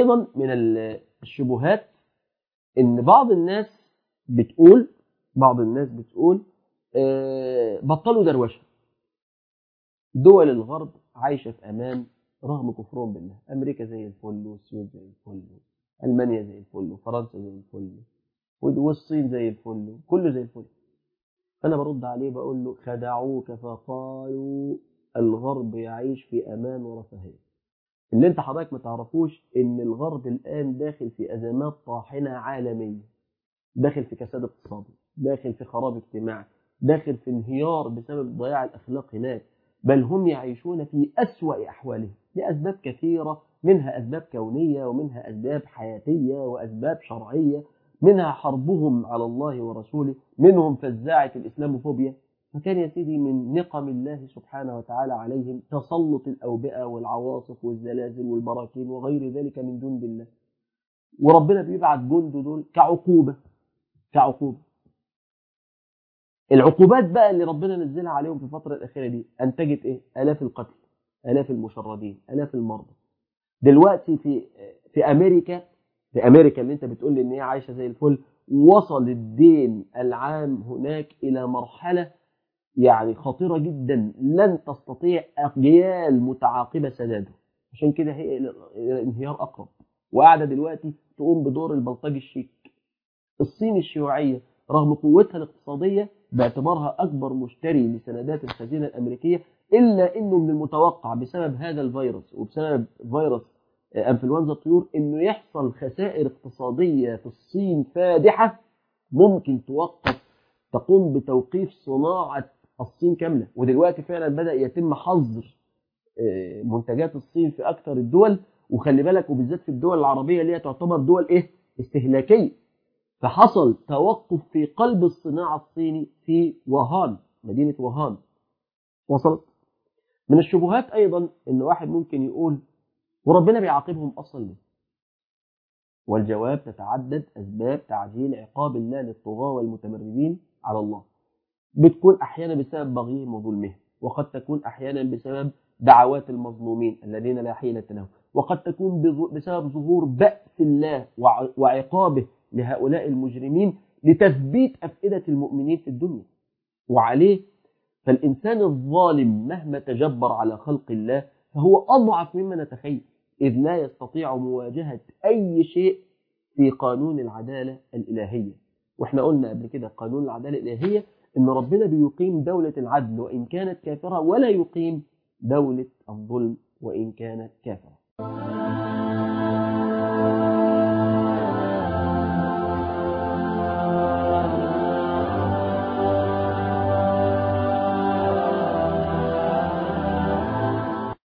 أيضا من ال- الشبهات إن بعض الناس بتقول بعض الناس بتقول آه، بطلوا دروشة دول الغرب عايشة في أمان رغم كفرهم بالله أمريكا زي الفل والسويد زي الفل ألمانيا زي الفل وفرنسا زي الفل والصين زي الفل كله زي الفل فأنا برد عليه بقول له خدعوك فقالوا الغرب يعيش في أمان ورفاهية اللي انت حضرتك ما تعرفوش ان الغرب الآن داخل في أزمات طاحنة عالمية داخل في كساد اقتصادي داخل في خراب اجتماعي داخل في انهيار بسبب ضياع الأخلاق هناك بل هم يعيشون في أسوأ أحوالهم لأسباب كثيرة منها أسباب كونية ومنها أسباب حياتية وأسباب شرعية منها حربهم على الله ورسوله منهم فزاعة الإسلاموفوبيا فكان يا سيدي من نقم الله سبحانه وتعالى عليهم تسلط الأوبئة والعواصف والزلازل والبراكين وغير ذلك من جند الله وربنا بيبعت جنده دول كعقوبة كعقوبة العقوبات بقى اللي ربنا نزلها عليهم في الفترة الأخيرة دي أنتجت إيه؟ آلاف القتل آلاف المشردين آلاف المرضى دلوقتي في في أمريكا في أمريكا اللي أنت بتقول لي إن هي عايشة زي الفل وصل الدين العام هناك إلى مرحلة يعني خطيرة جدا لن تستطيع أجيال متعاقبة سداده عشان كده هي إلى إلى الانهيار أقرب وقاعدة دلوقتي تقوم بدور البلطجي الشيك الصين الشيوعية رغم قوتها الاقتصادية باعتبارها أكبر مشتري لسندات الخزينة الأمريكية إلا أنه من المتوقع بسبب هذا الفيروس وبسبب فيروس أنفلونزا الطيور أنه يحصل خسائر اقتصادية في الصين فادحة ممكن توقف تقوم بتوقيف صناعة الصين كاملة ودلوقتي فعلا بدأ يتم حظر آه، منتجات الصين في أكثر الدول وخلي بالك وبالذات في الدول العربية اللي هي تعتبر دول إيه استهلاكية فحصل توقف في قلب الصناعة الصيني في وهان مدينة وهان وصلت من الشبهات أيضا أن واحد ممكن يقول وربنا بيعاقبهم أصلا ليه والجواب تتعدد أسباب تعجيل عقاب الله للطغاة والمتمردين على الله بتكون أحيانا بسبب بغيهم وظلمهم وقد تكون أحيانا بسبب دعوات المظلومين الذين لا حيلة لهم وقد تكون بظ- بسبب ظهور بأس الله وع- وعقابه لهؤلاء المجرمين لتثبيت أفئدة المؤمنين في الدنيا وعليه فالإنسان الظالم مهما تجبر على خلق الله فهو أضعف مما نتخيل إذ لا يستطيع مواجهة أي شيء في قانون العدالة الإلهية وإحنا قلنا قبل كده قانون العدالة الإلهية إن ربنا بيقيم دولة العدل وإن كانت كافرة ولا يقيم دولة الظلم وإن كانت كافرة